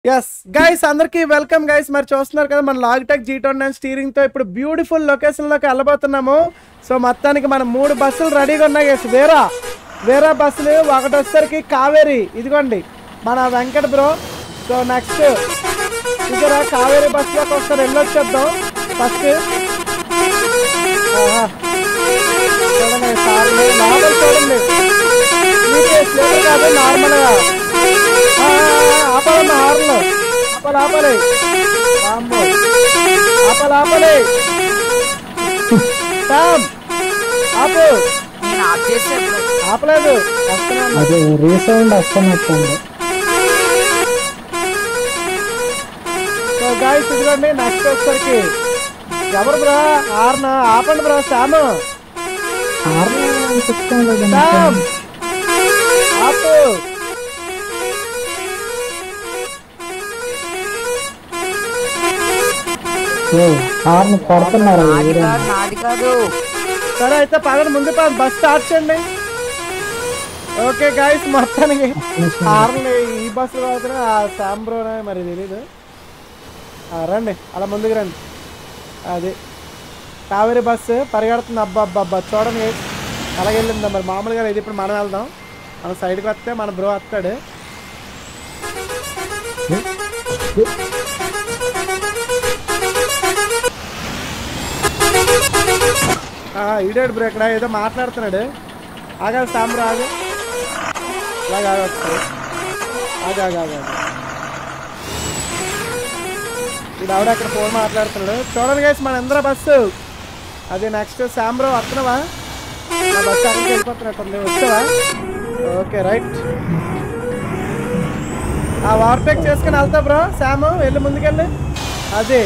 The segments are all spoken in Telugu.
ఎస్ గైస్ అందరికి వెల్కమ్ గైస్ మరి చూస్తున్నారు కదా మన Logitech G twenty nine steering తో ఇప్పుడు బ్యూటిఫుల్ లొకేషన్ లోకి వెళ్ళబోతున్నాము సో మొత్తానికి మన మూడు బస్సులు రెడీగా ఉన్నాయి గైస్ వేరా వేరే బస్సులు ఒకటి వచ్చేసరికి కావేరి ఇదిగోండి మన వెంకట్ బ్రో సో నెక్స్ట్ ఇక్కడ కావేరి బస్సులోకి ఒకసారి వెళ్ళొచ్చేద్దాం ఫస్ట్ చూడండి సార్లు లోపల చూడండి మీకే స్లీపర్ కాదు నార్మల్గా ఆపాలమ్మా హార్లు ఆపాలి ఆపాలి అమ్మో ఆపాలి ఆపాలి టామ్ ఆపు నేను ఆఫ్ చేస్తే ఇప్పుడు ఆపలేదు వస్తున్నాను అది రీసౌండ్ వస్తున్నట్టుంది సో గాయస్ ఇదిగోండి నెక్స్ట్ వచ్చేసరికి ఎవరు బ్రా ఆర్న ఆపండి బ్రా శాము హార్న్ చెప్తాను శామ్ ఆపు హార్న్ కొడుతున్నారు నాది కాదు నాది కాదు సరే అయితే పదండి ముందు పద బస్ స్టార్ట్ చేయండి ఓకే గాయస్ మొత్తానికి హార్న్ ఈ బస్సు మాత్రం ఆ శాంబ్రోనే మరి తెలీదు ఆ, రండి అలా ముందుకు రండి అది కావేరి బస్సు పరిగెడుతుంది అబ్బా అబ్బా అబ్బా చూడండి అలాగే వెళ్ళిందా మరి మామూలుగా ఇది ఇప్పుడు మనం వెళ్దాం మన సైడ్కి వస్తే మన బ్రో వస్తాడు ఆ, ఈడాడు బ్రో ఇక్కడ ఏదో మాట్లాడుతున్నాడు ఆగా సాంబ్రో ఆగు అలాగే ఆగా ఒకసారి ఆగా ఆగా ఆగా ఆగా. ఇది ఆవిడ అక్కడ ఫోన్ మాట్లాడుతున్నాడు చూడండి గైస్ మన ఇంద్ర బస్సు అది నెక్స్ట్ శాంబ్రో వస్తున్నావా నా బస్సు అక్కడికి వెళ్ళిపోతున్నట్టుంది వస్తావా ఓకే రైట్ ఆ ఓవర్టేక్ చేసుకుని వెళ్తా బ్రో శాము వెళ్ళి ముందుకెళ్ళి అది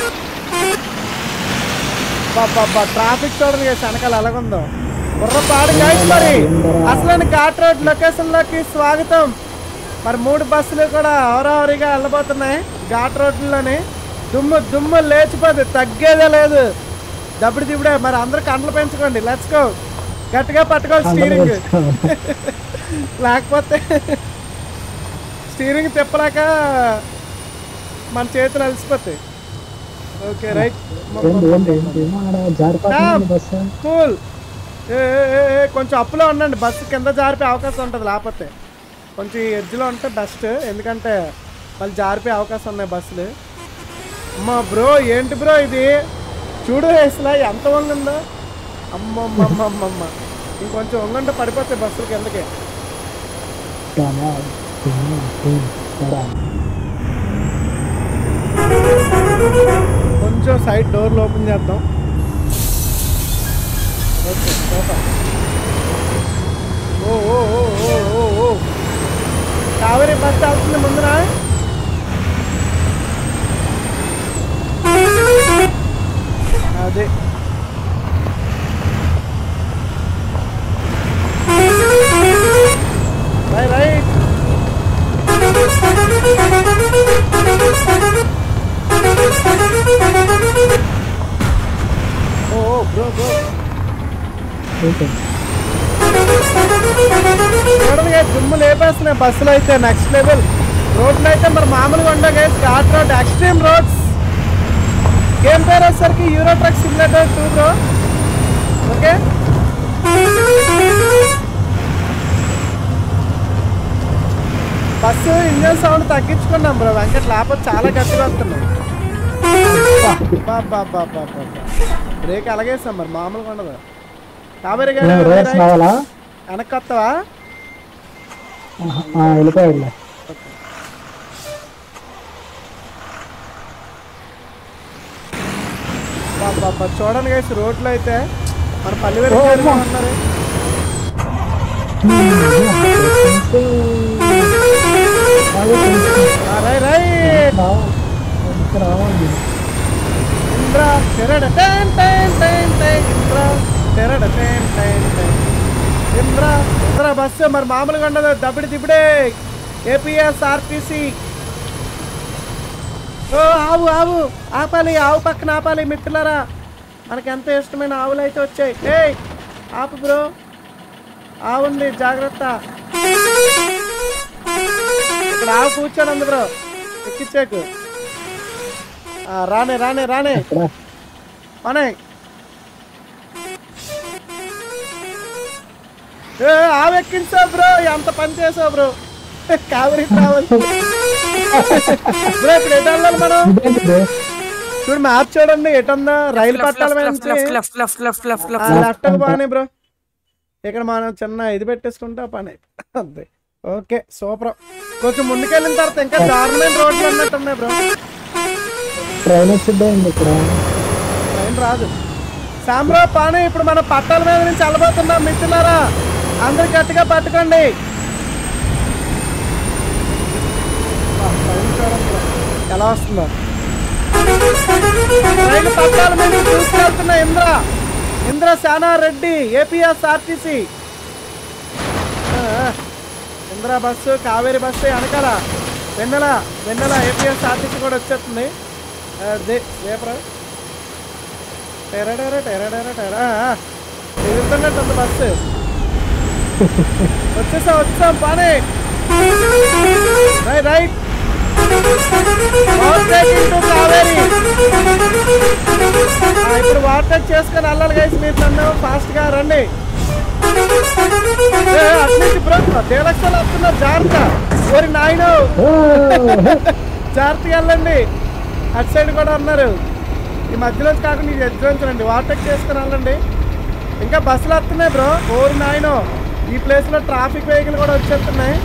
బాబా ట్రాఫిక్ చూడండి గైస్ వెనకాల ఎలాగుందో బుర్రపాడు గైస్ మరి అసలు ఘాట్ రోడ్ లొకేషన్ లోకి స్వాగతం మరి మూడు బస్సులు కూడా హోరాహోరీగా వెళ్ళబోతున్నాయి ఘాట్ రోడ్లోని దుమ్ము దుమ్ము లేచిపోదు తగ్గేదే లేదు దప్పుడు దిప్పుడే మరి అందరూ కండ్లు పెంచుకోండి లెట్స్ గో గట్టిగా పట్టుకోవాలి స్టీరింగ్ లేకపోతే స్టీరింగ్ తిప్పలేక మన చేతులు అలసిపోతాయి ఓకే రైట్ ఏంటి ఏంటి ఏంటి ఏమో ఆడ జారిపోతుంది బస్సు కూల్ ఏ ఏ, ఏ, ఏ, కొంచెం అప్పులో ఉండండి బస్సు కింద జారిపోయే అవకాశం ఉంటుంది లేకపోతే కొంచెం ఈ ఎడ్జ్లో ఉంటే బెస్ట్ ఎందుకంటే మళ్ళీ జారిపోయే అవకాశం ఉన్నాయి బస్సులు అమ్మా బ్రో ఏంటి బ్రో ఇది చూడు అసలు ఎంత వంగుందో అమ్మమ్మమ్మమ్మమ్మ ఇంకొంచెం వంగంటే పడిపోతాయి బస్సులు కిందకి రామా, తిన్నా, తిన్, తడా. కొంచెం సైడ్ డోర్లు ఓపెన్ చేద్దాం ఓకే సూపర్ ఓ ఓ ఓ ఓ ఓ ఓ కావేరి బస్ వెళ్తుంది ముందున అదే రై రైట్ ఓ ఓ బ్రో బ్రో ఓకే. చూడండి దుమ్ము లేపేస్తున్నాయి బస్సులు అయితే నెక్స్ట్ లెవెల్ రోడ్లు అయితే మరి మామూలుగా ఉండవు guys ghat road extreme roads game పేరు వచ్చేసరికి Euro truck simulator two bro okay bus engine sound తగ్గించుకున్నాం బ్రో వెంకట్ లేకపోతే చాలా గట్టిగా వస్తున్నాయి బాబా బాబా బ్రేక్ అలాగేసాం మరి మామూలుగా ఉండదు కావేరి ఏం గారు రేస్ రావాలా వెనక్కి వస్తావా ఆహా, ఆ, వెళ్ళిపోయాడులే బాబా చూడండి గైస్ రోడ్లు అయితే మన పల్లెవేరు ఓ, అమ్మా. ఉన్నారు అదే కొంచెం ఆ, రై రై రావాలి. కొంచెం రావాలి ఇంద్ర తెరడ time time time time Indra తెరడ time time time Indra Indra bus మరి మామూలుగా ఉండదు దబ్బిడి దిబ్బడే ఏపీఎస్ ఆర్టీసీ ఓ ఆవు ఆవు ఆపాలి ఆవు పక్కన ఆపాలి మిత్రులారా మనకి ఎంత ఇష్టమైన ఆవులు అయితే వచ్చాయి ఏయ్ ఆపు బ్రో ఆవుంది జాగ్రత్త ఇక్కడ ఆవు కూర్చొని ఉంది బ్రో ఎక్కిచ్చాకు ఆ, రానే రానే రానే ఇక్కడ పనే ఏ ఆవెక్కించావు బ్రో ఎంత పని చేసావు బ్రో కావేరీ ట్రావెల్ బ్రో ఇప్పుడు ఎటు వెళ్ళాలి మనం ఇదేంటి బ్రో చూడు మ్యాప్ చూడండి ఎటుందా రైలు పట్టాల మీద లెఫ్ట్ నుంచి లెఫ్ట్ లెఫ్ట్ లెఫ్ట్ లెఫ్ట్ ఆ లెఫ్ట్ లెఫ్ట్ బాగానే బ్రో ఇక్కడ మనం చిన్న ఇది పెట్టేసుకుంటే ఆ పని అయిపోతుంది. అంతే ఓకే సూపర్ కొంచెం ముందుకెళ్ళిన తర్వాత ఇంకా దారుణమైన రోడ్లు అన్నట్టున్నాయి బ్రో ట్రైన్ వచ్చిందండి ఇక్కడ ట్రైన్ రాదు సామ్రా పానే ఇప్పుడు మన పట్టాల మీద నుంచి వెళ్ళబోతున్నాం మిత్రులారా అందరు గట్టిగా పట్టుకోండి ఆ, ట్రైన్ చూడండి బ్రో. ఎలా వస్తుందో రైలు పట్టాల మీద నుంచి దూసుకెళ్తున్న ఇంద్ర ఇంద్ర శానా Reddy APS RTC Indra bus Kaveri bus వెనకాల వెన్నెల వెన్నెల ఏపీఎస్ ఆర్టీసీ కూడా వచ్చేస్తుంది అదే రేపరా టెరడెర టెరడెర టెర తిరుగుతున్నట్టుంది బస్సు వచ్చేసాం వచ్చేసాం పానే right right overtaking to Kaveri ఆ, ఇప్పుడు ఓవర్టేక్ చేసుకొని వెళ్ళాలి గైస్ మీరు నన్ను ఫాస్ట్ గా రండి ఏ, అట్నుంచి బ్రో దేలక్షలు వస్తున్నారు జాగ్రత్త ఓరి నాయన ఓ, జాగ్రత్తగా వెళ్ళండి అటు సైడ్ కూడా ఉన్నారు ఈ మధ్యలో కాకుండా ఇది ఎదురించండి ఓవర్టేక్ చేసుకుని వెళ్ళండి ఇంకా బస్సులు వస్తున్నాయి బ్రో ఓరి నాయన ఈ ప్లేస్ లో ట్రాఫిక్ వెహికల్ కూడా వచ్చేస్తున్నాయి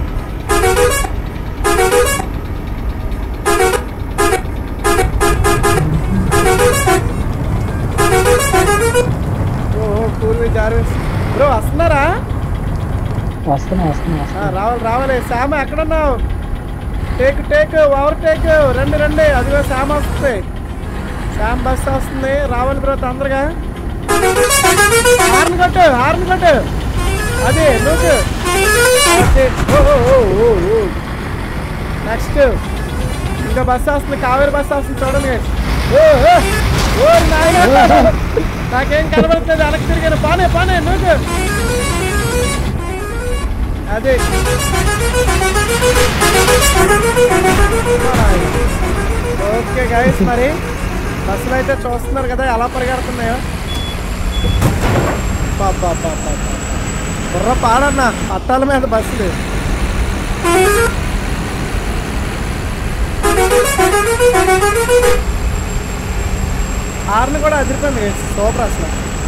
ఓ కూల్ జార్విస్ బ్రో వస్తున్నారా వస్తున్నా వస్తున్నా ఆ, వస్తున్నా రావాలి రావాలి శ్యామ ఎక్కడున్నావు టేక్ టేక్ ఓవర్ టేక్ రండి రండి అదిగో శ్యామ వస్తుంది శ్యామ్ బస్ వస్తుంది రావాలి బ్రో తొందరగా హార్న్ కొట్టు హార్న్ కొట్టు అది నువ్వు నెక్స్ట్ ఇంకా బస్ వస్తుంది కావేరి బస్ వస్తుంది చూడండి ఓ ఓ, ఓ నాయన నాకేం కనబడుతుంది వెనక్కి తిరిగాను పానే పానే నువ్వు అదే ఓకే గైస్ మరి బస్సులు అయితే చూస్తున్నారు కదా ఎలా పరిగెడుతున్నాయో బాబా బాబా బుర్ర పాడన్నా పట్టాల మీద బస్సులు హార్న్ కూడా అదిరిపోయింది guys. సూపర్ అసలు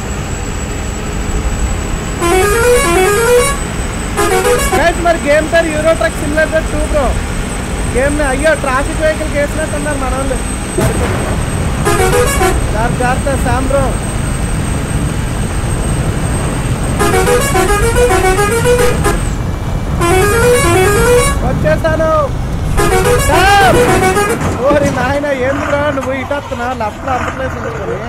గైస్ మరి గేమ్ పేరు Euro truck simulator two bro game అయ్యో ట్రాఫిక్ వెహికల్ కేసినట్టున్నారు మన వాళ్ళు జాగ్రత్త జాగ్రత్త శామ్ బ్రో వచ్చేసాను శామ్! ఓరి నాయన ఎందుకురా నువ్వు ఇటు వస్తున్నా లెఫ్ట్ లో అంత ప్లేస్ ఉంది కదా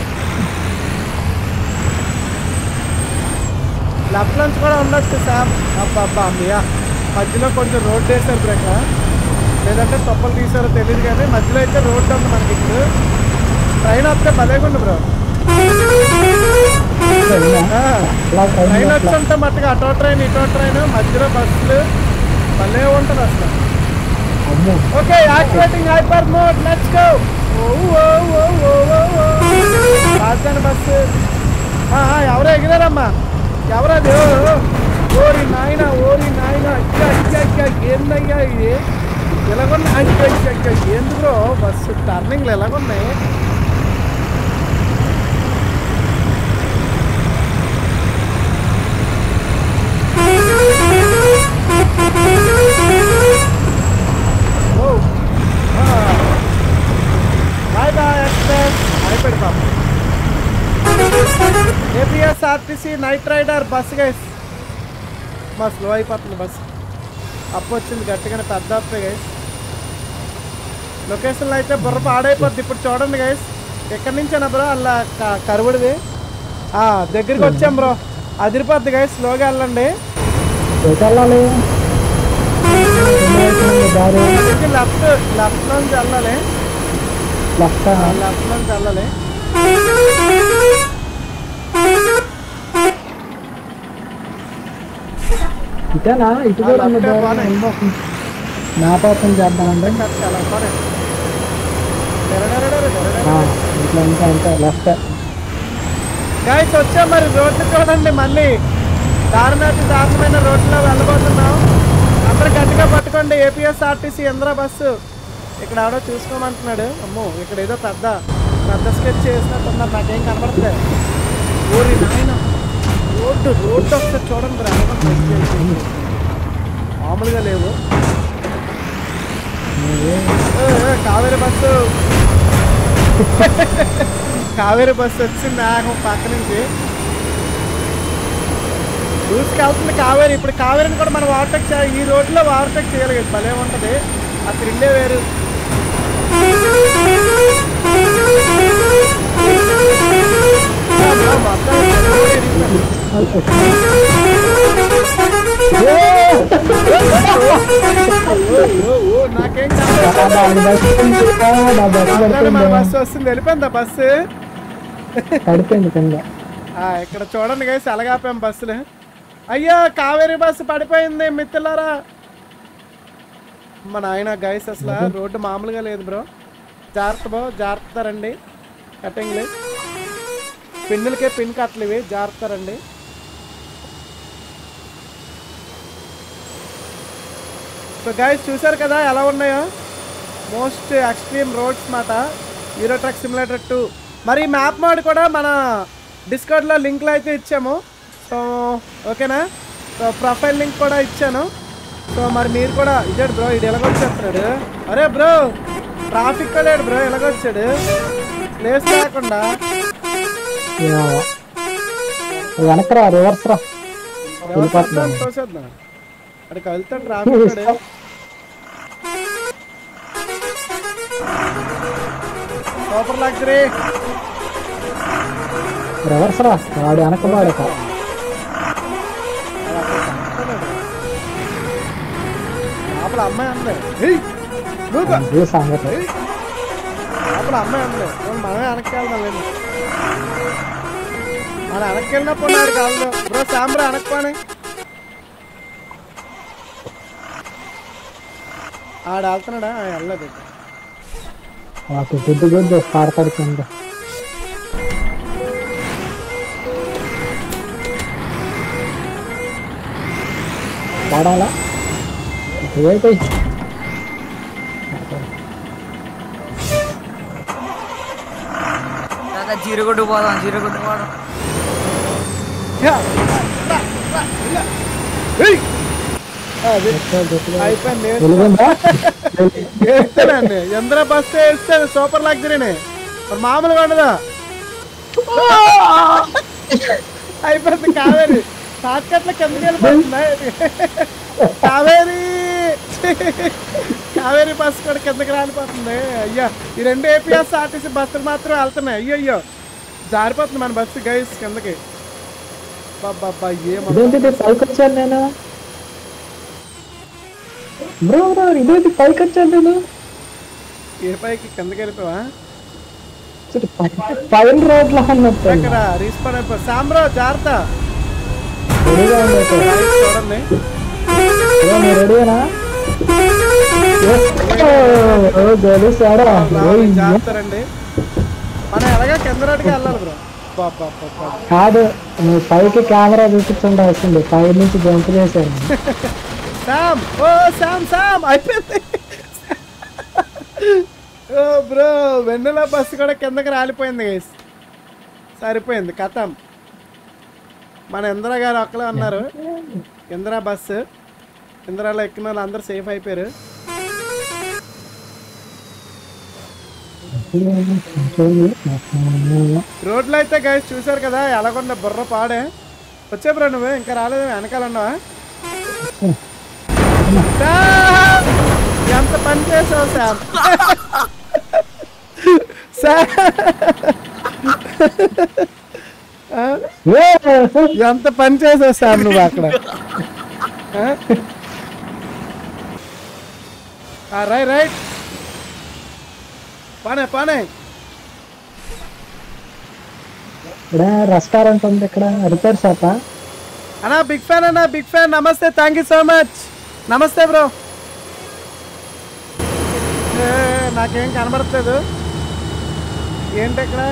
లెఫ్ట్ నుంచి కూడా ఉండొచ్చు సామ్ అబ్బా అబ్బా అమ్మయ్య మధ్యలో కొంచెం రోడ్ వేసారు బ్రేక్ లేదంటే తొప్పలు తీసారో తెలియదు కానీ మధ్యలో అయితే రోడ్ ఉంది మనకి ఇప్పుడు ట్రైన్ వస్తే భలేగుండు బ్రో ట్రైనా? అలా ట్రైన్ ట్రైన్ అట్లా వచ్చి ఉంటే మట్టుగా అటో ట్రైన్ ఇటో ట్రైన్ మధ్యలో బస్సులు భలే ఉంటుంది అసలు అమ్మో okay activating hyper mode let's go Rajdhani bus ఆ, ఆ, ఎవరో ఎగిరారమ్మా ఎవరది ఓ, ఓ. ఓరి నాయన ఓరి నాయన అయ్యా అయ్యా అయ్యా ఏందయ్యా ఇది ఎలాగున్నా అయ్యా అయ్యా అయ్యా ఎందుకు బస్సు టర్నింగ్లు ఎలాగున్నాయి ఓ బాయ్ బాయ్ ఎక్స్ప్రెస్ అయిపోయింది పాపం APS RTC night rider bus guys మా స్లో అయిపోతుంది బస్ అప్పు వచ్చింది గట్టిగానే పెద్ద అప్పే గైస్ లొకేషన్లో అయితే బుర్ర పాడైపోద్ది ఇప్పుడు చూడండి గైస్ ఎక్కడి నుంచేనా బ్రో అలా క- కరువుడిది ఆ, దగ్గరికి వచ్చాం బ్రో అదిరిపోద్ది గైస్ స్లోగా వెళ్ళండి ఎటు వెళ్ళాలి దారి లెఫ్ట్ లెఫ్ట్ నుంచి వెళ్ళాలి లెఫ్ట్ లెఫ్ట్ నుంచి వెళ్ళాలి ఇటేనా ఇటు ఆ, కూడా ఉంది లెఫ్టే దారి. బానే. వెళ్ళిపోతుంది. జ్ఞాపకం చేద్దామండి కట్ చాలా పనే డెరడెరడెరడెరడెర. ఆ, ఇట్లా ఇంకా ఇంకా లెఫ్ట్ గైస్ వచ్చా మరి రోడ్లు చూడండి మళ్ళీ దారుణాతి దారుణమైన రోడ్లో వెళ్ళబోతున్నాం అందరూ గట్టిగా పట్టుకోండి ఏపీఎస్ ఆర్టీసీ ఇంద్రా బస్సు ఇక్కడ ఎవడో చూసుకోమంటున్నాడు అమ్మో ఇక్కడ ఏదో పెద్ద పెద్ద స్కెచ్ చేసినట్టున్నారు నాకేం కనబడట్లేదు ఊరి నాయన రోడ్డు రోడ్డు ఒకసారి చూడండి రా, ఎలా ఉంది sketch. మామూలుగా లేవు ఏ, ఏ, కావేరి బస్సు కావేరి బస్సు వచ్చింది నాకు పక్క నుంచి దూసుకెళ్తుంది కావేరి ఇప్పుడు కావేరిని కూడా మనం ఓవర్టేక్ చేయాలి ఈ రోడ్లో ఓవర్టేక్ చేయాలి కదా భలే ఉంటుంది ఆ థ్రిల్లే వేరు అబ్బా, మొత్తం ఓ, ఓ, ఓ, నాకేం కాదు మన బస్సు వస్తుంది వెళ్ళిపోయిందా బస్సు పడిపోయింది కింద ఆ, ఇక్కడ చూడండి గైస్ అలగాపాం బస్సులు అయ్యో కావేరి బస్సు పడిపోయింది మిత్రులారా మన ఆయన గైస్ అసలు రోడ్డు మామూలుగా లేదు బ్రో జాగ్రత్త బ్రో జాగ్రత్త రండి కటింగ్లు పిన్నులకే పిన్ కట్టలు ఇవి జాగ్రత్త రండి సో గైస్ చూసారు కదా ఎలా ఉన్నాయో మోస్ట్ ఎక్స్ట్రీమ్ రోడ్స్ మాట హీరో ట్రక్ సిమ్యులేటర్ టూ మరి ఈ మ్యాప్ మోడ్ కూడా మన డిస్కౌంట్లో లింక్లో అయితే ఇచ్చాము సో ఓకేనా సో ప్రొఫైల్ లింక్ కూడా ఇచ్చాను సో మరి మీరు కూడా ఇచ్చాడు బ్రో ఇది ఎలాగొచ్చేస్తున్నాడు అరే బ్రో ట్రాఫిక్ కూడా బ్రో ఎలాగొచ్చాడు ప్లేస్ లేకుండా వెనకరా రివర్స్ రా తోసేద్దాం తోసేద్దాం అక్కడికి వెళ్తే ట్రాఫిక్ కూడా సూపర్ లగ్జరీ రివర్స్ రా వాడు వెనక వాడక లోపల అమ్మాయి ఉంది ఏయ్, నువ్వు ఇది సంగతి లోపల అమ్మాయి ఉంది పోనీ మనమే వెనక్కి వెళ్దాం లేండి మన వెనక్కి వెళ్ళినప్పుడు నాడు కాదు బ్రో సాంబ్రా వెనక్కి ఆడ వెళ్తున్నాడా ఆ, వెళ్ళలేదు ఇక. వాటి గుడ్డు గుడ్డు పాడతాడు కింద పాడాలా ఏంటి దాదా జీరగొడ్డు పోదాం జీరగొడ్డు పోదాం యా, రా, రా, ఇలా. ఏయ్. అది అయిపోయింది వెలుగుందా వేస్తానండి ఎంద్ర బస్ వేస్తాను సూపర్ లగ్జరీని మరి మామూలుగా ఉండదా అయిపోయింది కావేరి షార్ట్కట్ల కిందకి వెళ్ళిపోతుంది కావేరి కావేరి బస్ కూడా కిందకి రాలిపోతుంది అయ్యా ఈ రెండు ఏపీఎస్ ఆర్టీసీ బస్సులు మాత్రం వెళ్తున్నాయి అయ్యో అయ్యో జారిపోతుంది మన బస్సు గైస్ కిందకి బాబా ఏమో ఇదేంటి పైకి వచ్చాను నేను బ్రో బ్రో ఇదేంటి పైకి వచ్చాను నేను ఏ పైకి కిందకి వెళ్ళిపోవా చూడు, పై- పైన రోడ్లో ఉన్నట్టు ఇక్కడ రీస్పాన్ అయిపో సాంబ్రో జాగ్రత్త రెడీగా ఉంది అయితే. Guys, చూడండి బ్రో, నువ్వు రెడీనా గెలుస్తాడా రావాలి, జాగ్రత్త రండి మనం ఎలాగా కింద రోడ్డుకి వెళ్ళాలి బ్రో బాబా బాబా కాదు నువ్వు పైకి కెమెరా చూపించుండాల్సింది పై నుంచి జంప్ చేశాను శామ్ ఓ శామ్ శామ్ అయిపోయింది ఓ బ్రో వెన్నెల బస్సు కూడా కిందకి రాలిపోయింది గైస్ సరిపోయింది కథం మన ఇందిరా గారు ఒక్కలే ఉన్నారు ఇందిరా బస్సు ఇందిరాలో ఎక్కిన వాళ్ళు అందరూ సేఫ్ అయిపోయారు రోడ్లు అయితే గైస్ చూసారు కదా ఎలాగొండ బుర్ర పాడే వచ్చే బ్రో నువ్వు ఇంకా రాలేదు వెనకాలన్నావా శామ్! ఎంత పని చేసావు శామ్ శామ్! ఆ? ఎంత పని చేసావు శామ్ నువ్వు అక్కడ ఆ? ఆ, రై రైట్ పానే పానే ఇక్కడ రెస్టారెంట్ ఉంది ఇక్కడ రిపేర్ షాప్ అన్నా బిగ్ ఫ్యాన్ అన్నా బిగ్ ఫ్యాన్ నమస్తే థ్యాంక్ యూ సో మచ్ నమస్తే బ్రో నాకేం కనబడట్లేదు ఏంటి ఇక్కడ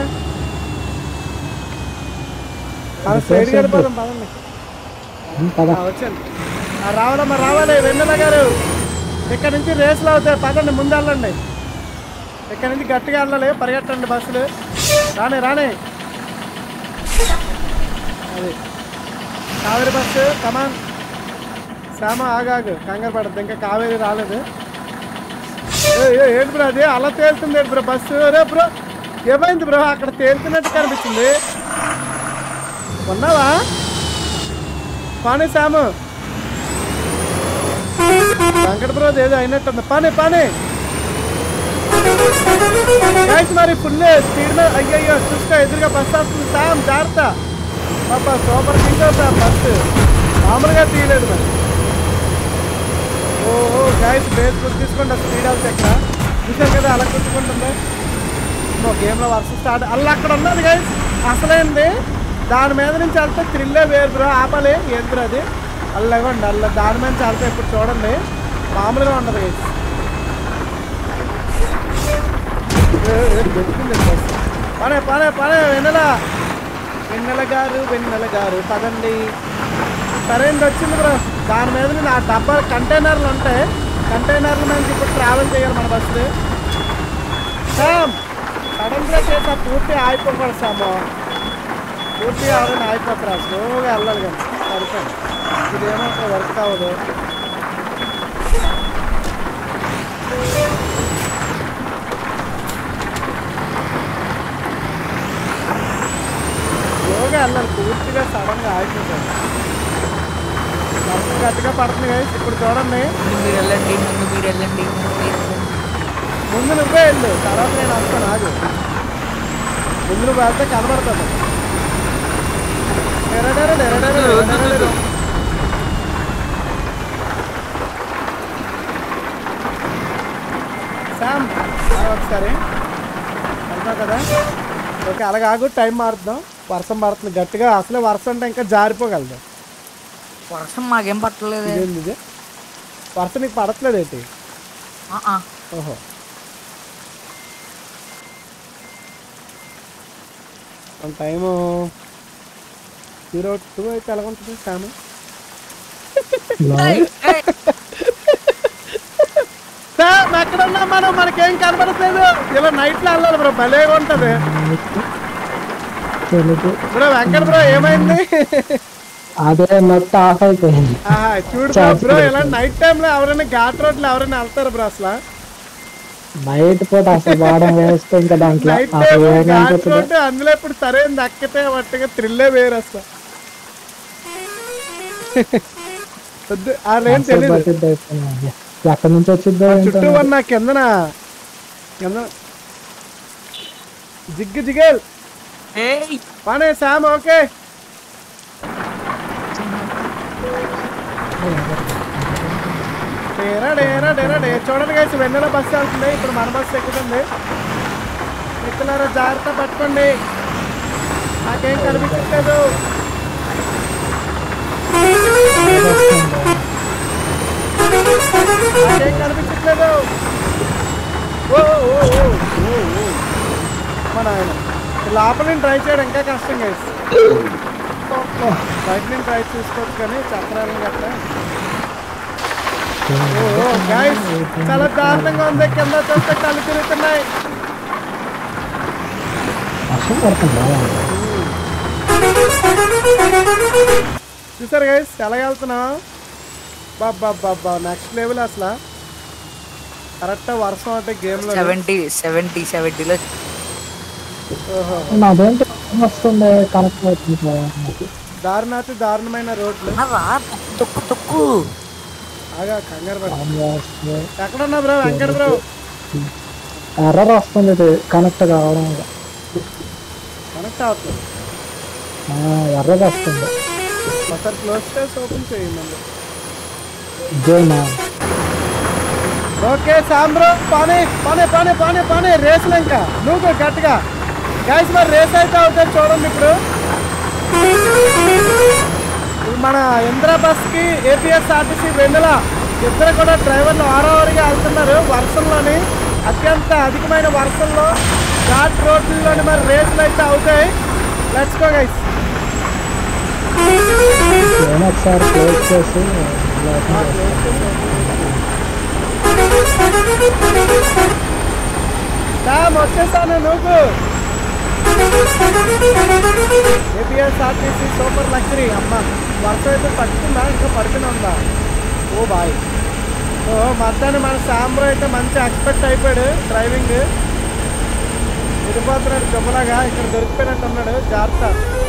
స్ట్రైట్ గడిపోదాం పదండి ఉమ్, పద ఆ, వచ్చాను ఆ, రావాలమ్మా రావాలి వెన్నెల గారు ఇక్కడ నుంచి రేసులు అవుతాయి పదండి ముందు వెళ్ళండి ఇక్కడ నుంచి గట్టిగా వెళ్ళాలి పరిగెట్టండి బస్సులు రానే రానే అది కావేరి బస్సు కమాన్ శ్యామ ఆగాగు కంగారు పడద్దు ఇంకా కావేరి రాలేదు ఏ, ఏ, ఏంటి బ్రో అది అలా తేలుతుంది ఏంటి బ్రో బస్సు రే బ్రో ఏమైంది బ్రో అక్కడ తేలుతున్నట్టు కనిపించింది ఉన్నావా పానీ శ్యాము వెంకట బ్రో ఏదో అయినట్టుంది పానీ పానీ గైస్ మరి ఫుల్ స్పీడ్ మీద అయ్యయ్యో చూసుకో ఎదురుగా బస్సు వస్తుంది సామ్ జాగ్రత్త పాప సూపర్ కింగ్ సార్ బస్సు మామూలుగా తీయలేదు మరి ఓ గైస్ బేస్ గుర్తు తీసుకోండి స్పీడ్ అవుతుంది ఎక్కడ చూసారు కదా అలా గుర్తుకుంటుంది ఓ గేమ్లో వర్షం స్టార్ట్ అలా అక్కడ ఉన్నది గైస్ అసలైంది దాని మీద నుంచి వెళ్తే థ్రిల్లే వేరు బ్రో ఆపాలి ఏం బ్రో అది అల్ల ఇవ్వండి అల్ల దాని మీద నుంచి వెళ్తే ఇప్పుడు చూడండి మామూలుగా ఉండదు గైస్ పనే పనే పనే వెన్నెల వెన్నెల గారు వెన్నెల గారు పదండి సరైనది వచ్చింది బ్రో దాని మీద నుంచి ఆ డబ్బా కంటైనర్లు ఉంటాయి కంటైనర్ల మీద నుంచి ఇప్పుడు ట్రావెల్ చేయాలి మన బస్సు సామ్ సడన్గా చేసా పూర్తి ఆగిపోకూడదు సాము పూర్తి ఆవిడని ఆగిపోతారా స్లోగా వెళ్ళాలి కానీ సరిపోయింది ఇదేమో అక్కడ వర్క్ అవ్వదు స్లోగా వెళ్ళాలి పూర్తిగా సడన్గా ఆగిపోతారు వర్షం గట్టిగా పడుతుంది guys. ఇప్పుడు చూడండి ముందు మీరు వెళ్ళండి ముందు మీరు వెళ్ళండి ముందు మీరు వెళ్ళండి. ముందు నువ్వే వెళ్ళు తర్వాత నేను వస్తాను ఆగు ముందు నువ్వు వెళ్తే కనబడుతుంది డెరడెర, డెరడెర, డెరడెర. శామ్ ఆ, ఒకసారి వెళ్తావు కదా ఓకే అలాగే ఆగు టైం మారుద్దాం వర్షం పడుతుంది గట్టిగా అసలే వర్షం అంటే ఇంకా జారిపోగలదు వర్షం మాకేం పట్టలేదు ఇదేంది ఇది వర్షం నీకు పడట్లేదు ఏంటి ఓహో మన టైము జీరో టూ అయితే ఎలా ఉంటుంది శామ్ శామ్ ఎక్కడ ఉన్నాం మనం మనకేం కనబడట్లేదు ఇలా నైట్లో వెళ్ళాలి బ్రో భలేగా ఉంటుంది తెలుగు బ్రో వెంకట బ్రో ఏమైంది అదే మొత్తం ఆఫ్ అయిపోయింది ఆహా, చూడు బ్రో బ్రో ఇలా నైట్ టైంలో ఎవరైనా ఘాట్ రోడ్లు ఎవరైనా వెళ్తారు బ్రో అసలు నైట్ పూట అసలు వాడడం వేస్తే ఇంకా దాంట్లో నైట్ అసలు టైం ఏం ఘాట్ కనిపించదు రోడ్ అందులో ఇప్పుడు సరైన దక్కితే వట్టుగా థ్రిల్లే వేరు అసలు వద్దు ఆ రేం అసలు తెలీదు బతిద్ది అయిపోయింది. ఎక్కడి నుంచి వచ్చిద్దో ఆ ఏంటో చుట్టూ ఉన్న కిందన కింద జిగ్గు జిగేల్ ఏయ్ పానే శామ్ ఓకే డేరా డేరా డేరా డే చూడండి కలిసి వెన్నెల బస్సు వెళ్తుంది ఇప్పుడు మన బస్సు ఎక్కుతుంది ఎక్కులారా జాగ్రత్త పట్టుకోండి నాకేం కనిపించట్లేదు నాకేం కనిపించట్లేదు ఓ ఓ ఓ ఓ ఓ మన ఆయన లోపల నేను ట్రై చేయడం ఇంకా కష్టం గైస్ బయట నేను ట్రై చేసుకోవచ్చు కానీ చక్రాలను గట్రా ఓ గైస్ చాలా దారుణంగా ఉంది కింద చూస్తే కళ్ళు తిరుగుతున్నాయి వర్షం పడుతుందా చూసారు గైస్ ఎలా వెళ్తున్నాం బాబా బాబా నెక్స్ట్ లెవెల్ అసలు కరెక్ట్ వర్షం అంటే గేమ్లో సెవెంటీ సెవెంటీ సెవెంటీలో ఓహో అదేంటి వస్తుంది కనెక్ట్ అవుతుంది కదా నాకు. దారుణాతి దారుణమైన రోడ్లు రా తొక్కు తొక్కు ఆగా కంగారు పడ ఆన్ చేస్తే ఎక్కడున్నా బ్రో వెంకట బ్రో ఎర్రర్ వస్తుంది ఇది కనెక్ట్ కావడం వల్ల. కనెక్ట్ అవుతుంది ఆ, ఎర్రర్ వస్తుంది ఒకసారి క్లోజ్ చేసి ఓపెన్ చేయండి ఇదేనా ఓకే సాంబ్రో పానే పానే పానే పానే పానే రేసులు ఇంకా నువ్వు గట్టిగా గైస్ మరి రేస్ అయితే అవుతుంది చూడండి ఇప్పుడు ఇప్పుడు మన ఇంద్ర బస్కి ఏపీఎస్ ఆర్టీసీ వెన్నెల ఇద్దరు కూడా డ్రైవర్లు ఆరోవరిగా వెళ్తున్నారు వర్షంలోని అత్యంత అధికమైన వర్షంలో ఘాట్ రోడ్లలోని మరి రేసులు అయితే అవుతాయి లెట్స్ గో గైస్ ఏమో ఒకసారి క్లోజ్ చేసి లోపల డామ్ వచ్చేసాను నువ్వు ఏపీఎస్ ఆర్టీసీ సూపర్ లగ్జరీ అమ్మ వర్షం అయితే పడుతుందా ఇంకా పడుతూనే ఉందా ఓ బాయ్ సో మధ్యాహ్నం మన సాంబ్రో అయితే మంచి ఎక్స్పెక్ట్ అయిపోయాడు డ్రైవింగ్ వెళ్ళిపోతున్నాడు జబ్బులాగా ఇక్కడ దొరికిపోయినట్టు ఉన్నాడు జాగ్రత్త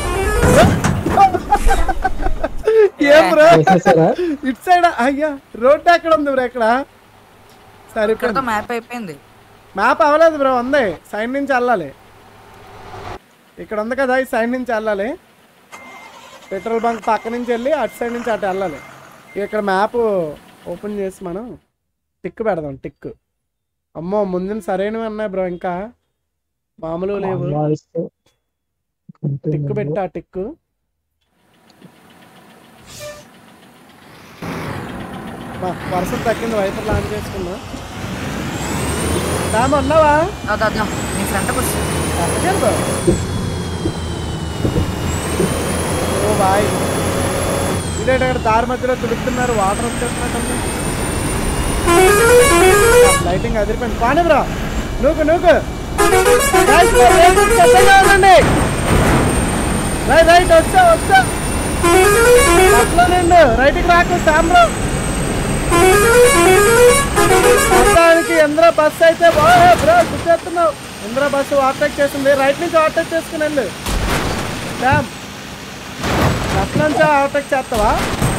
ఏం బ్రో వేసేసారా ఇటు సైడ్ అయ్యా రోడ్డు ఎక్కడ ఉంది బ్రో ఇక్కడ సరిపోయింది ఇక్కడతో మ్యాప్ అయిపోయింది మ్యాప్ అవ్వలేదు బ్రో ఉంది సైడ్ నుంచి వెళ్ళాలి ఇక్కడ ఉంది కదా ఈ సైడ్ నుంచి వెళ్ళాలి పెట్రోల్ బంక్ పక్క నుంచి వెళ్ళి అటు సైడ్ నుంచి అటు వెళ్ళాలి ఇక్కడ మ్యాప్ ఓపెన్ చేసి మనం టిక్ పెడదాం టిక్ అమ్మో ముందున సరైనవి ఉన్నాయి బ్రో ఇంకా మామూలు లేవు వాయిస్ టిక్ పెట్టా టిక్ బా, వర్షం తగ్గింది వైపు ప్లాన్ చేసుకున్నా డామ్ ఉన్నావా దా, దా, దా. నీ ఫ్రంట్ వచ్చి Again, bro. ఓ బాయ్ ఇదేంటి అక్కడ దారి మధ్యలో తుడుస్తున్నారు వాటర్ వచ్చేస్తున్నట్టుంది లైటింగ్ అదిరిపోయింది పాని బ్రో నూకు నూకు Guys, మీరు రేసింగ్ సిద్ధంగా ఉండండి రైట్ రైట్ వచ్చా వచ్చా లెఫ్ట్లో నిండు రైట్కి రాకు శామ్ బ్రో మొత్తానికి ఇంద్ర బస్ అయితే బాగా బ్రో గుర్తెత్తున్నావు ఇంద్ర బస్సు ఓవర్టేక్ చేసింది రైట్ నుంచి ఓవర్టేక్ చేసుకుని వెళ్ళు శ్యామ్ లెఫ్ట్ నుంచి ఓవర్టేక్ చేస్తావా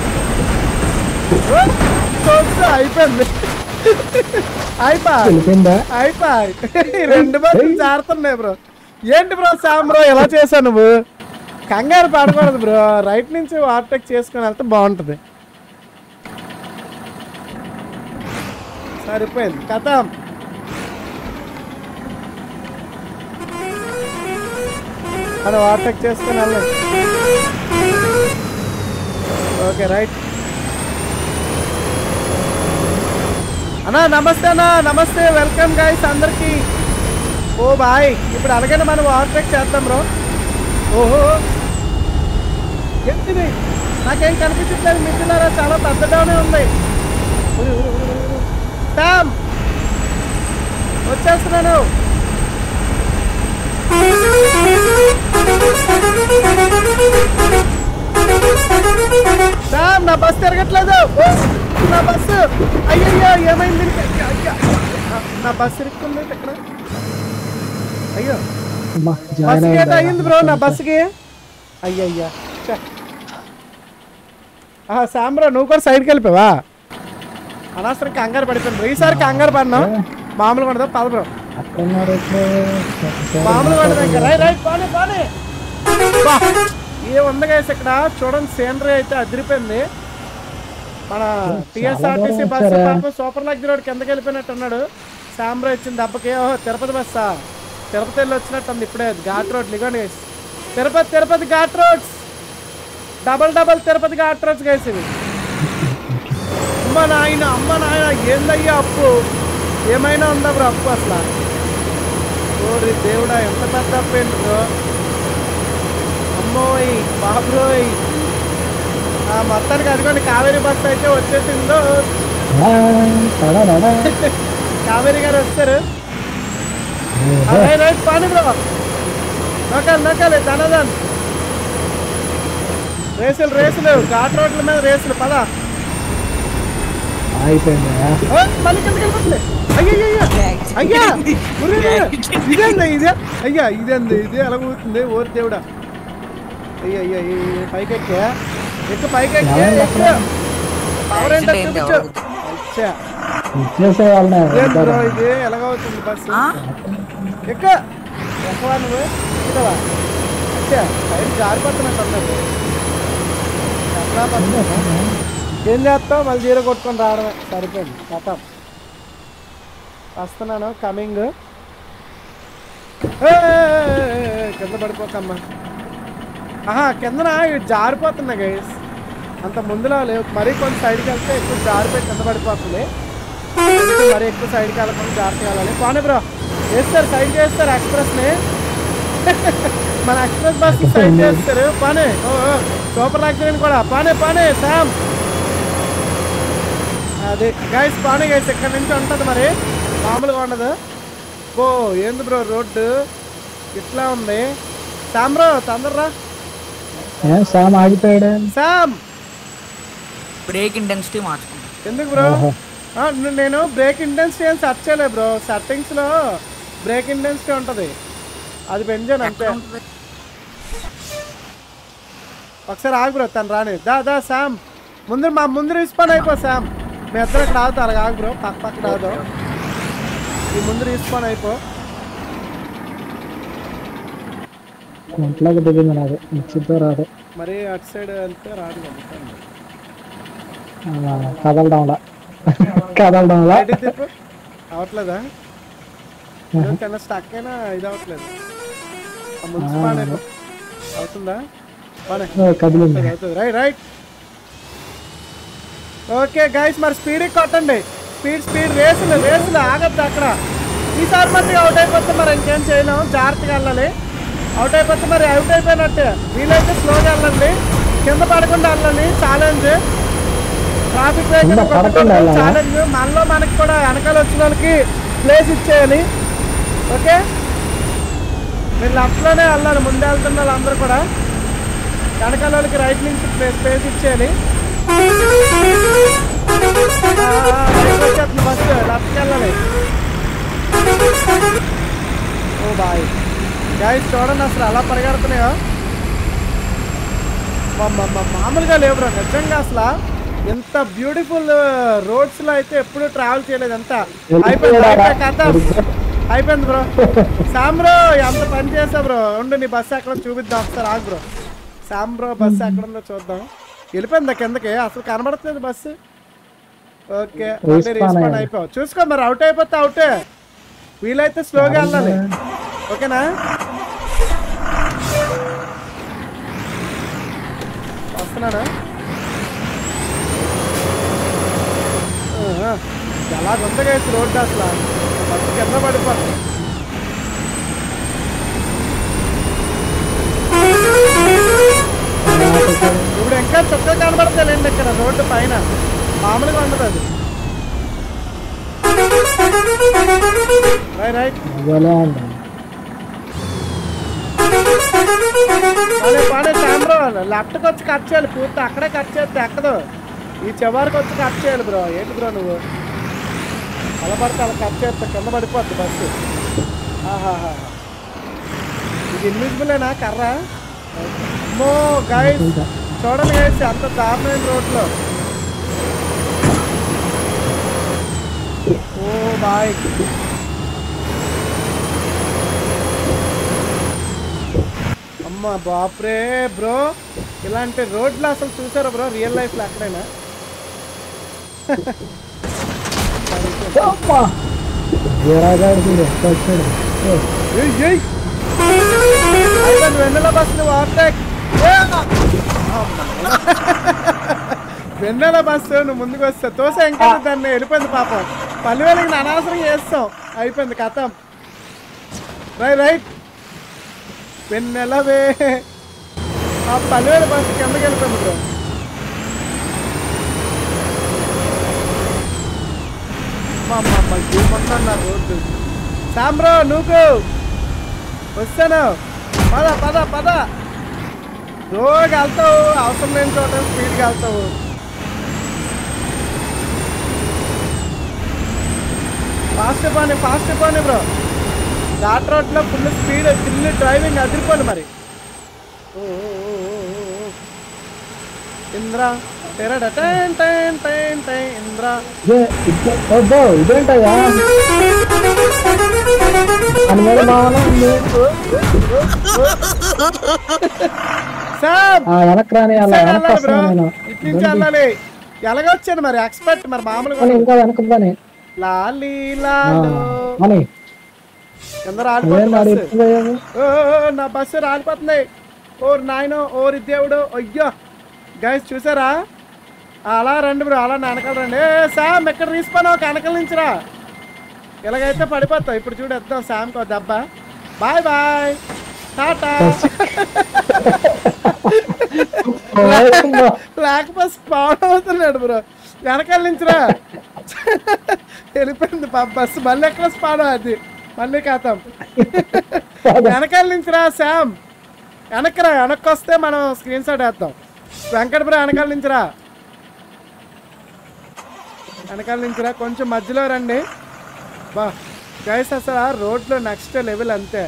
ఓ, చూస్తే అయిపోయింది అయిపోయి వెళ్ళిపోయిందా అయిపోయి రెండు బస్సులు జారుతున్నాయి బ్రో ఏంటి బ్రో శామ్ బ్రో ఎలా చేశావు నువ్వు కంగారు పడకూడదు బ్రో రైట్ నుంచి ఓవర్టేక్ చేసుకుని వెళ్తే బాగుంటుంది సరిపోయింది కథం మనం ఓవర్టేక్ చేసుకుని వెళ్ళాం ఓకే రైట్ అన్నా నమస్తే అన్నా నమస్తే వెల్కమ్ గైస్ అందరికి ఓ బాయ్ ఇప్పుడు అలాగనే మనం ఓవర్టేక్ చేద్దాం బ్రో ఓహో ఏంటిది నాకేం కనిపించట్లేదు మిత్రులారా చాలా పెద్ద డౌనే ఉంది ఉరి, ఉరి, ఉరి, ఉరి, ఉరి. టామ్ వచ్చేస్తున్నాను టామ్ నా బస్ తిరగట్లేదు ఓ, నా బస్సు అయ్యయ్యో ఏమైంది దీనికి? అయ్యో, అయ్యో. నా బస్సు ఇరుక్కుంది ఇక్కడ అయ్యో అమ్మా, జాయిన్ బస్సుకి ఏదో అయిందా? అయ్యింది బ్రో నా బస్సుకి అయ్యయ్యా ఛే. ఆహా శాంబ్రో నువ్వు కూడా సైడ్కి వెళ్ళిపోవా అనవసరం కంగారు పడిపోయింది బ్రో ఈసారి కంగారు పడినావు మామూలుగా ఉండదు పద బ్రో అక్కడ ఉన్నారు ఇప్పుడు. ఒకసారి మామూలుగా ఉండదు ఇంకా రైట్ రైట్ పోనీ పోనీ బా, ఏ ఉంది గైస్ ఇక్కడ చూడండి సీనరీ అయితే అదిరిపోయింది మన టిఎస్ఆర్టీసీ దూరం బస్సు వచ్చారా? పాపం సూపర్ లగ్జరీ రోడ్ కిందకి వెళ్ళిపోయినట్టు ఉన్నాడు శాంబ్రో ఇచ్చిన దెబ్బకి ఓహో తిరుపతి బస్సా తిరుపతి వెళ్ళి వచ్చినట్టు ఉంది ఇప్పుడే ఘాట్ రోడ్ ఇగోండి guys. Tirupati Tirupati ghat roads double double Tirupati ghat roads guys ఇవి అమ్మ నాయన అమ్మ నాయన ఏందయ్యా అప్పు ఏమైనా ఉందా బ్రో అప్పు అసలు ఓరి దేవుడా ఎంత పెద్ద అప్పు ఏంటి బ్రో అమ్మోయ్ బాబ్రోయ్ ఆ మొత్తానికి అదిగోండి కావేరీ బస్ అయితే వచ్చేసిందో ఆ, తడా, తడా. కావేరీ గారు వస్తారు ఓహో. రైట్ రైట్ పాని బ్రో నొక్కాలి నొక్కాలి ధనదన్ రేసులు రేసులు ఘాట్ రోడ్ల మీద రేసులు పద అయిపోయిందా ఓ, మళ్ళీ కిందకి వెళ్ళిపోతుంది అయ్యా అయ్యా ఉర్రే, ఉర్రే. ఇదేంది ఇదే అయ్యా ఇదేంది ఇది ఎలా పోతుంది ఓరి దేవుడా అయ్యా అయ్యా అయ్యా, అయ్యా, పైకి ఎక్కా ఎక్కు పైకి ఎక్కే ఎవరు ఎక్కు పవర్ ఏంటో Accident చూపించు ఎవరు? అచ్చా ఇచ్చేసే వాళ్ళని ఇదేం బ్రో ఇది ఎలాగవుతుంది బస్సు ఆ? ఎక్క ఎక్కవా నువ్వు ఎక్కువా అచ్చా పైన జారిపోతున్నట్టు ఉన్నది ఎట్లా పడుతుందా ఏం చేస్తావు మళ్ళీ జీరో కొట్టుకొని రావడమే సరిపోయింది కథం వస్తున్నాను కమింగ్ కింద పడిపోకమ్మా ఆహా కిందన ఇవి జారిపోతున్నా గైస్ అంత ముందులో లేవు మరీ కొంచెం సైడ్కి వెళ్తే ఎక్కువ జారిపోయి కింద పడిపోతుంది కొంచెం మరి ఎక్కువ సైడ్కి వెళ్ళకుండా జాగ్రత్తగా వెళ్ళాలి పోనీ బ్రో వేస్తారు సైడ్ చేస్తారు ఎక్స్ప్రెస్ని మన ఎక్స్ప్రెస్ బస్ సైడ్ చేస్తారు పానే ఓ ఓ, సూపర్ లగ్జరీ కూడా పానే పానే శామ్ అది గైస్ పానే గైస్ ఇక్కడ నుంచి ఉంటుంది మరి మామూలుగా ఉండదు ఓ ఏంది బ్రో రోడ్డు ఇట్లా ఉంది శామ్ బ్రో తొందరరా ఏం సామ్ ఆగిపోయాడు శామ్ బ్రేక్ ఇంటెన్సిటీ మార్చుకుంటాం ఎందుకు బ్రో ఓహో. ఆ, ను- నేను బ్రేక్ ఇంటెన్సిటీ అని సెర్చ్ చేయలేదు బ్రో సెట్టింగ్స్ లో బ్రేక్ ఇంటెన్సిటీ ఉంటది అది పెంచాను అంతే ఎక్కడ ఉంటుంది? ఒకసారి ఆగు బ్రో తను రాని దా దా శామ్ ముందు మా ముందు రిస్పాండ్ అయిపో శామ్ మీ ఇద్దరు ఇక్కడ ఆగుతా అలాగ ఆగు బ్రో పక్క పక్కన ఆగుదాం ఈ ముందు రిస్పాండ్ అయిపో ఇంట్లోకి దిగింది నాది వచ్చిద్దో రాదు మరి అటు సైడ్ వెళ్తే రాదు కదా ఆ, కదలడంలా కదలడంలా బయటికి తిప్పు అవట్లేదా ఏదో చిన్న స్టక్ అయినా ఇది అవ్వట్లేదు ఆ ముందు స్పాన్ అయిపో అవుతుందా బానే ఓ, కదిలింది అవుతుంది రైట్ రైట్ ఓకే గైస్ మరి స్పీడ్ కొట్టండి స్పీడ్ స్పీడ్ రేసులు రేసులు ఆగద్దు అక్కడ ఈసారి మట్టి అవుట్ అయిపోతే మరి ఇంకేం చేయలేం జాగ్రత్తగా వెళ్ళాలి అవుట్ అయిపోతే మరి అవుట్ అయిపోయినట్టే వీలైతే స్లోగా వెళ్ళండి కింద పడకుండా వెళ్ళండి ఛాలెంజ్ ట్రాఫిక్ కింద పడకుండా వెళ్ళాలా? ఛాలెంజ్ మనలో మనకి కూడా వెనకాల వచ్చిన వాళ్ళకి ప్లేస్ ఇచ్చేయాలి ఓకే మీరు లెఫ్ట్లోనే వెళ్ళాలి ముందే వెళ్తున్న వాళ్ళందరూ కూడా వెనకాల వాళ్ళకి రైట్ నుంచి స్పేస్ స్పేస్ ఇచ్చేయాలి ఆ, ఆ, రైట్ వచ్చేస్తుంది బస్సు లెఫ్ట్కి వెళ్ళాలి ఓ బాయ్ గాయస్ చూడండి అసలు అలా పరిగెడుతున్నాయో మా- మా- మా- మామూలుగా లేవు బ్రో నిజంగా అసలు ఎంత బ్యూటిఫుల్ రోడ్స్ లో అయితే ఎప్పుడు ట్రావెల్ చేయలేదు ఎంత అయిపోయింది అయిపోయింది కథ అయిపోయింది బ్రో శామ్ బ్రో ఎంత పని చేసా బ్రో ఉండు నీ బస్సు ఎక్కడ చూపిద్దాం ఒకసారి ఆగు బ్రో శామ్ బ్రో బస్సు ఎక్కడ ఉందో చూద్దాం వెళ్ళిపోయిందా కిందకి అసలు కనబడట్లేదు బస్సు ఓకే మళ్ళీ Respawn రీస్పాన్ అయ్యాడు. అయిపోయావు చూసుకో మరి అవుట్ అయిపోతే అవుటే వీలైతే స్లోగా వెళ్ళాలి ఓకేనా వస్తున్నాడా ఆహా. ఎలా గుంతగా వేసి రోడ్డు అసలు బస్సు కింద పడిపోతుంది ఇప్పుడు ఇంకా చుక్కలు కనబడతాయండి ఇక్కడ రోడ్డు పైన మామూలుగా ఉండదు అది రైట్ రైట్ అదేలే అండి పాడే పాడే కెమెరా లెఫ్ట్కి వచ్చి కట్ చేయాలి పూర్తి అక్కడే కట్ చేస్తే ఎక్కదు ఈ చివరికి వచ్చి కట్ చేయాలి బ్రో ఏంటి బ్రో నువ్వు అలా పడితే అలా కట్ చేస్తా కింద పడిపోద్ది బస్సు ఆహాహా ఇది ఇన్విజిబులేనా కర్ర అమ్మో గైస్ చూడండి గైస్ అంత దారుణమైన రోడ్లో ఓ బాయ్ అమ్మ బాప్రే బ్రో ఇలాంటి రోడ్లు అసలు చూసారా బ్రో రియల్ లైఫ్లో ఎక్కడైనా అమ్మా! వీరాగాడు చూడు ఎక్కడ వచ్చాడు ఏ, ఏయ్, ఏయ్. అయిపోయింది వెన్నెల బస్ నువ్వు ఓవర్టేక్ వెన్నెల బస్సు నువ్వు ముందుకు వస్తా తోసే ఇంకా దాన్ని వెళ్ళిపోయింది పాపం పల్లె వేలకి అనవసరంగా వేస్తాం అయిపోయింది కథం రై రైట్ వెన్నెలవే ఆ పల్లెవేల బస్సు కిందకి వెళ్ళిపోయింది బ్రో మా అమ్మ అమ్మ ఏమన్నా రోడ్డు సాంబ్రో నువ్వు వస్తాను పద పద పద రోజు వెళ్తావు అవసరం లేని చోట స్పీడ్గా వెళ్తావు ఫాస్ట్ పోనీ ఫాస్ట్ పోనీ బ్రో ఘాట్ రోడ్లో ఫుల్ స్పీడ్ ఫుల్ డ్రైవింగ్ అదిరిపోను మరి ఓ, ఓ, ఓ, ఓ, ఓ, ఓ. ఇంద్ర తెరడ టైన్ టైన్ టైన్ టైన్ ఇంద్ర ఇదే ఇదే అబ్బో ఇదేంటయ్యా అని మీద మామూలు ఉంది. సాబ్ ఆ వెనక్కి రాని అలా సరే వెనక్కి వెళ్ళాలి బ్రో వస్తాను నేను ఇటు నుంచి వెళ్ళాలి ఎలాగొచ్చాను మరి ఎక్స్పర్ట్ మరి మామూలుగా కానీ ఇంకా వెనక్కి పని లాలీ లాలో అని కింద ఏం రాలిపోతుంది వాడు బస్సు. ఎప్పుడు పోయావు ఓ, ఓ, ఓ, నా బస్సు రాలిపోతుంది ఓ నాయనో ఓరి దేవుడు అయ్యో గైస్ చూసారా ఆ, అలా రండి బ్రో అలా వెనకాల రండి ఏ శామ్ ఎక్కడ రీస్పాన్ ఒక వెనకాల నుంచి రా ఇలాగైతే పడిపోతావు ఇప్పుడు చూడు ఎద్దాం శామ్కి ఒక దెబ్బ బాయ్ బాయ్ టాటా లేకపోతే స్పాట్ అవుతున్నాడు బ్రో వెనకాల నుంచి రా వెళ్ళిపోయింది పాప బస్సు మళ్ళీ ఎక్కడ స్పాడ్ అది మళ్ళీ ఖాతాం వెనకాల నుంచి రా శామ్ వెనక్కి రా వెనక్కి వస్తే మనం స్క్రీన్ షాట్ వేస్తాం వెంకట బ్రో వెనకాల నుంచి రా వెనకాల నుంచి రా కొంచెం మధ్యలో రండి బా గైస్ అసలు ఆ రోడ్లో నెక్స్ట్ లెవెల్ అంతే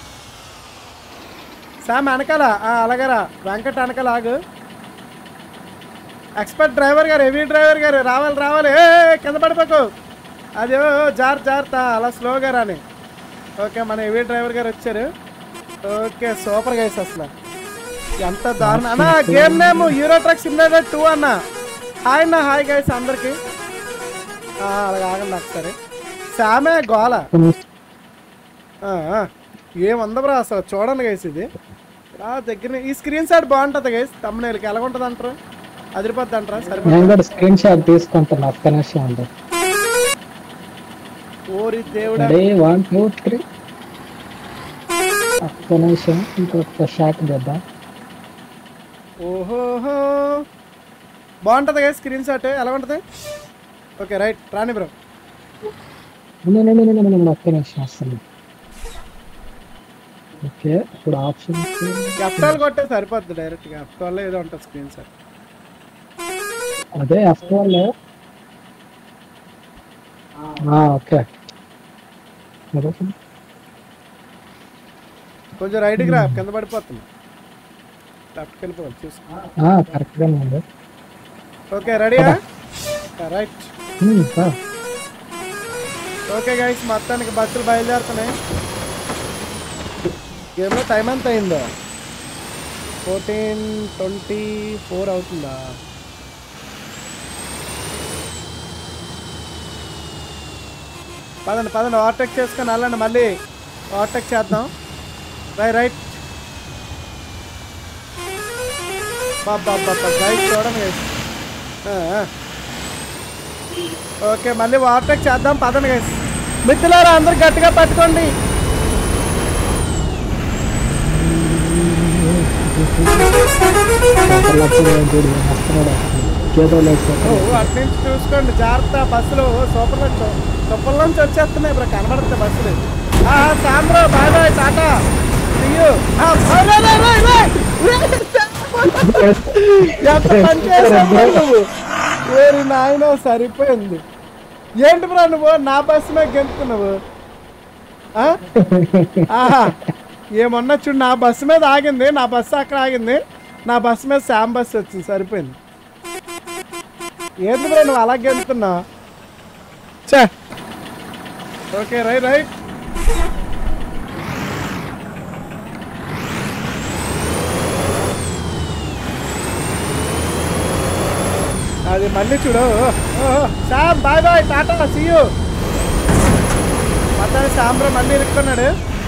శామ్ వెనకాల ఆ, అలాగే రా వెంకట వెనకాల ఆగు ఎక్స్పర్ట్ డ్రైవర్ గారు హెవీ డ్రైవర్ గారు రావాలి రావాలి ఏ ఏ, కింద పడిపోకు అది ఓ, ఓ, జార్ జార్తా అలా స్లోగా రాని ఓకే మన హెవీ డ్రైవర్ గారు వచ్చారు ఓకే సూపర్ గైస్ అసలు ఎంత దారుణం అన్న game name hero truck simulator two అన్న హాయ్ అన్న హాయ్ గైస్ అందరికి అలాగే ఆగండి ఒకసారి శామే గోల ఆ, ఆ. ఏముంది బ్రా అసలు చూడండి గైస్ ఇది ఆ దగ్గర ఈ స్క్రీన్ షాట్ బాగుంటుంది గైస్ తమ్ముళ్ళకి ఎలా ఉంటుంది అంటారు అదిరిపోద్ది అంటారా సరిపోతుంది నేను కూడా స్క్రీన్ షాట్ తీసుకుంటాను ఒక్క నిమిషం ఉంది ఓరి దేవుడా రెడీ వన్ టూ త్రీ ఒక్క నిమిషం ఇంకొక షాట్ చేద్దాం ఓహోహో బాగుంటుంది కదా స్క్రీన్ షాట్ ఎలా ఉంటుంది ఓకే రైట్ రాని బ్రో నేను- నేను- నేను- నేను- నేను ఒక్క నిమిషం వస్తుంది ఓకే ఇప్పుడు ఆప్షన్ ఎఫ్టాల్ కొట్టే సరిపోద్ది డైరెక్ట్గా ఎఫ్టాల్లో ఏదో ఉంటుంది స్క్రీన్ షాట్ అదే ఎఫ్ వన్ ఓకే అదే. కొంచెం రైట్కి రా కింద పడిపోతుంది లెఫ్ట్కి వెళ్ళిపోవాలి చూసి ఆ, కరెక్ట్ గానే ఉంది ఓకే రెడీయా రైట్ ఉమ్, ఆ. ఓకే గైస్ మొత్తానికి బస్సులు బయలుదేరుతున్నాయి గేమ్లో టైం ఎంత అయిందో ఫోర్టీన్ ట్వంటీ ఫోర్ అవుతుందా పదండి పదండి ఓవర్టేక్ చేసుకొని వెళ్ళండి మళ్ళీ ఓవర్టేక్ చేద్దాం రై రైట్ బాబా బాబా గైస్ చూడండి guys. ఆ, ఆ. ఓకే మళ్ళీ ఓవర్టేక్ చేద్దాం పదండి గైస్ మిత్రులారా అందరు గట్టిగా పట్టుకోండి సూపర్లప్పుడు చూడు వస్తున్నాడు ఏదో లేదు ఓ అటు నుంచి చూసుకోండి జాగ్రత్త బస్సులు ఓ సూపర్ నుంచి సూపర్ నుంచి వచ్చేస్తున్నాయి ఇప్పుడు కనబడుతున్నాయి బస్సులు ఆ, సాంబ్రో బాయ్ బాయ్ టాటా See you. ఆ, bye bye bye bye bye. ఎంత పని చేసావు రా నువ్వు వేరి నాయన సరిపోయింది ఏంటి బ్రా నువ్వు నా బస్సు మీద గెంతుతున్నావు ఆ? ఆహా ఏమన్నా చూడు నా బస్సు మీద ఆగింది నా బస్సు అక్కడ ఆగింది నా బస్సు మీద శామ్ బస్సు వచ్చింది సరిపోయింది ఏంటి బ్రో నువ్వు అలా గెలుతున్నావు చే ఓకే రైట్ రైట్ అది మళ్ళీ చూడు శామ్ బాయ్ బాయ్ టాటా సీయూ మొత్తానికి శామ్ బ్రో మళ్ళీ ఇరుక్కున్నాడు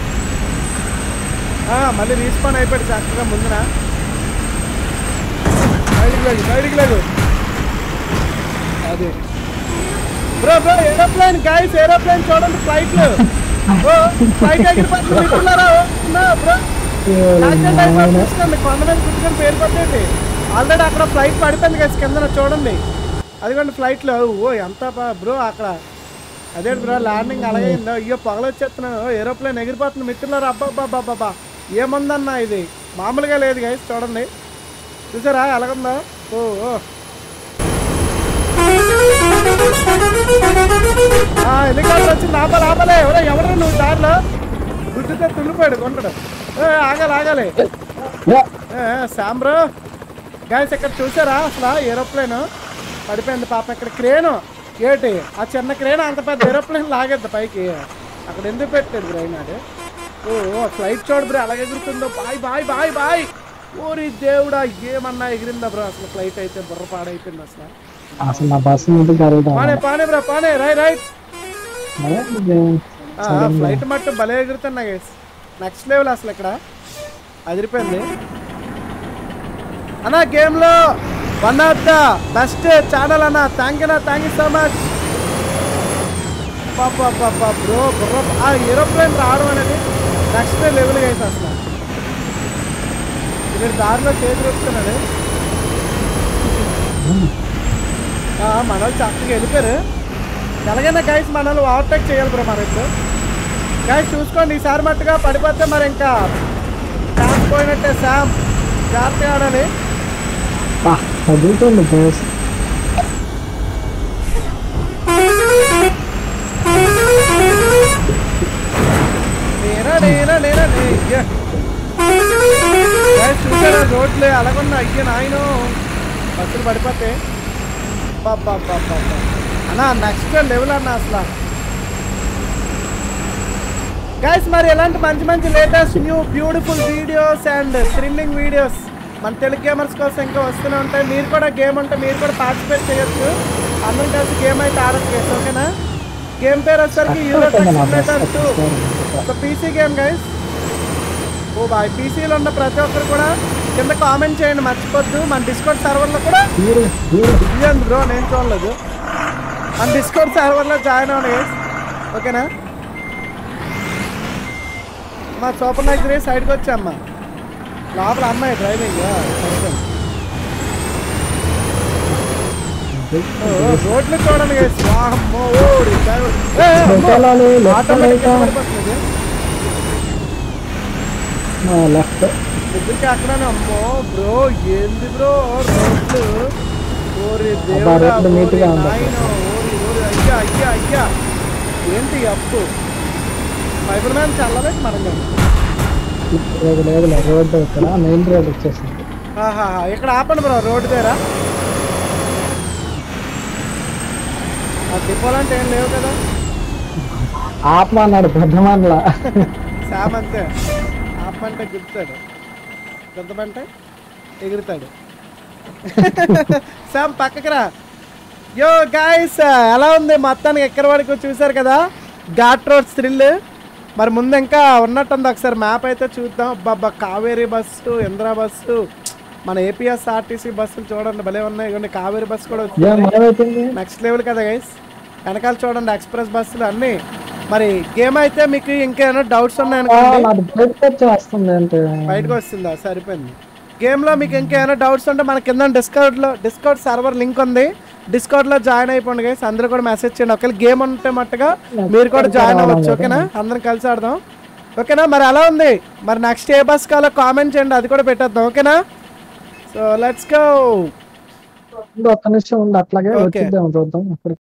ఆ, మళ్ళీ రీస్పాన్ అయిపోయాడు చక్కగా ముందున సైడ్కి లేదు సైడ్కి లేదు అది bro bro aeroplane guys aeroplane చూడండి ఫ్లైట్లు ఓ ఫ్లైట్ ఎగిరిపోతుంది మిత్రులారా, ఓ, ఉన్నా, బ్రో యాక్సిడెంట్ అయిపోతుంది చూసుకోండి కొండ మీద కుట్టుకొని పేరుపోతుంది ఆల్రెడీ అక్కడ ఫ్లైట్ పడిపోయింది కదా కింద చూడండి అదిగోండి ఫ్లైట్లో ఓ ఎంత బా- బ్రో అక్కడ అదే బ్రో ల్యాండింగ్ అలాగే అయిందో అయ్యో పొగలు వచ్చేస్తున్నాను ఏరోప్లేన్ ఎగిరిపోతుంది మిత్రులారా అబ్బా అబ్బా అబ్బా అబ్బా ఏముందన్నా ఇది మామూలుగా లేదు గైస్ చూడండి చూసారా ఎలాగుందో ఓ ఓ ఆ, హెలికాప్టర్ వచ్చింది ఆపాలి ఆపాలి ఎవరో ఎవరు నువ్వు దారిలో గుడ్డుతో తుల్లిపోయాడు కొండడు ఏ, ఆగాలి ఆగాలి ఏ, సాంబ్రో గాయస్ ఇక్కడ చూసారా అసలు ఏరోప్లేన్ పడిపోయింది పాప ఇక్కడ క్రేను ఏటి ఆ చిన్న క్రేన్ అంత పెద్ద ఏరోప్లేన్ లాగేద్ది పైకి అక్కడ ఎందుకు పెట్టాడు బ్రెయిన్ అది ఓ ఓ, ఫ్లైట్ చూడు బ్రో అలాగే ఎగురుతుందో బాయ్ బాయ్ బాయ్ బాయ్ ఓరి దేవుడా ఏమన్నా ఎగిరిందా బ్రో అసలు ఫ్లైట్ అయితే బుర్ర పాడైపోయింది అసలు అసలు నా బస్సు ముందు జరుగుతాం పానే పానే బ్రో పానే రైట్ రైట్ ఫ్లైట్ మట్టు భలే ఎగురుతున్నా గైస్ నెక్స్ట్ లెవెల్ అసలు ఇక్కడ అదిరిపోయింది అన్న గేమ్లో one of the best channel అన్న థ్యాంక్ యూ నా థ్యాంక్ యూ సో మచ్ పాప పాప బ్రో బ్రో ఆ ఏరోప్లేన్ రావడం అనేది నెక్స్ట్ లెవెల్ అయితే అసలు మీరు దారిలో చేతి వస్తున్నాడు మన వాళ్ళు చక్కగా వెళ్ళిపోయారు ఎలాగైనా గైస్ మన వాళ్ళు ఓవర్టేక్ చేయాలి బ్రో మన ఇప్పుడు గైస్ చూసుకోండి ఈసారి మట్టుగా పడిపోతే మరి ఇంకా శామ్ పోయినట్టే శామ్ జాగ్రత్తగా ఆడాలి బా తగ్గుతుంది బోస్ నేనా నేనా నేనా నే అయ్యా గైస్ చూసారా రోడ్లు అలాగున్నా అయ్యా నాయన బస్సులు పడిపోతే బాబా బాబా అన్నా నెక్స్ట్ లెవెల్ అన్న అసలు గైస్ మరి ఎలాంటి మంచి మంచి latest new beautiful videos and thrilling videos మన తెలుగు గేమర్స్ కోసం ఇంకా వస్తూనే ఉంటాయి మీరు కూడా గేమ్ ఉంటే మీరు కూడా పార్టిసిపేట్ చేయొచ్చు అందరం కలిసి గేమ్ అయితే ఆడచ్చు guys, ఓకేనా గేమ్ పేరు వచ్చేసరికి యూరో సిమ్యులేటర్ టూ ఒక PC game guys oh boy పీసీలో ఉన్న ప్రతి ఒక్కరు కూడా కింద కామెంట్ చేయండి మర్చిపోద్దు మన డిస్కౌంట్ సర్వర్లో కూడా హీరో హీరో ఇయ్యండి బ్రో నేను చూడలేదు మన డిస్కౌంట్ సర్వర్లో జాయిన్ అవ్వండి guys. ఓకేనా మా సూపర్ లగ్జరీ సైడ్కి వచ్చామ్మా లోపల అమ్మాయి డ్రైవింగ్ రోడ్లు చూడండి guys. వామ్మో, ఓడి, డ్రైవర్. ఏ, ఏ, అమ్మో. పెట్టాలి లెఫ్ట్ ఆటోమేటిక్ రైట్ పడిపోతుంది. లెఫ్ట్ దగ్గరికి అక్కడనే అమ్మో బ్రో ఏంది బ్రో రోడ్లు ఓరి అబ్బా, దేవుడా రోడ్లు ఓరి నీట్గా ఉంది. నాయనో, ఓరి ఓరి అయ్యా అయ్యా అయ్యా ఏంటి ఈ అప్పు ఫైబర్ మ్యాన్ చల్లలేదు మనం కానీ. లేదు లేదు లేదు రోడ్డు ఇక్కడ మెయిన్ రోడ్ వచ్చేసింది ఆహాహా ఇక్కడ ఆపండి బ్రో రోడ్డు దగ్గర ఆ తిప్పాలంటే ఏం లేవు కదా ఆపమన్నాడు పెద్దమన్లా శామ్ అంతే ఆపమంటే గుర్తాడు గుర్తమంటే ఎగురుతాడు శామ్ పక్కకి రా యో గాయస్ ఎలా ఉంది మొత్తానికి ఎక్కడి వరకు చూసారు కదా ఘాట్ రోడ్స్ థ్రిల్ మరి ముందు ఇంకా ఉన్నట్టుంది ఒకసారి మ్యాప్ అయితే చూద్దాం అబ్బా కావేరీ బస్సు ఇంద్రా బస్సు మన ఏపీఎస్ ఆర్టీసీ బస్సులు చూడండి భలే ఉన్నాయి ఇవ్వండి కావేరీ బస్సు కూడా ఏం వచ్చింది మొదలైపోయింది నెక్స్ట్ లెవెల్ కదా గైస్ వెనకాల చూడండి ఎక్స్ప్రెస్ బస్సులు అన్నీ మరి గేమ్ అయితే మీకు ఇంకేమైనా డౌట్స్ ఆ, ఉన్నాయనుకోండి నాది బయటకు వచ్చేస్తుంది అంటే బయటకు వస్తుందా సరిపోయింది గేమ్లో మీకు ఇంకేమైనా డౌట్స్ ఉంటే మన కింద డిస్కౌంట్లో డిస్కౌంట్ సర్వర్ లింక్ ఉంది డిస్కౌంట్లో జాయిన్ అయిపోండి గైస్ అందరూ కూడా మెసేజ్ చేయండి ఒకవేళ గేమ్ ఉంటే మట్టుగా మీరు కూడా జాయిన్ అవ్వచ్చు ఓకేనా అందరం కలిసి ఆడదాం ఓకేనా మరి అలా ఉంది మరి నెక్స్ట్ ఏ బస్ కాలో కామెంట్ చేయండి అది కూడా పెట్టేద్దాం ఓకేనా సో లెట్స్ గో ఒక్క నిమిషం ఉంది అట్లాగే Okay. వచ్చిద్దాం చూద్దాం ఇప్పుడు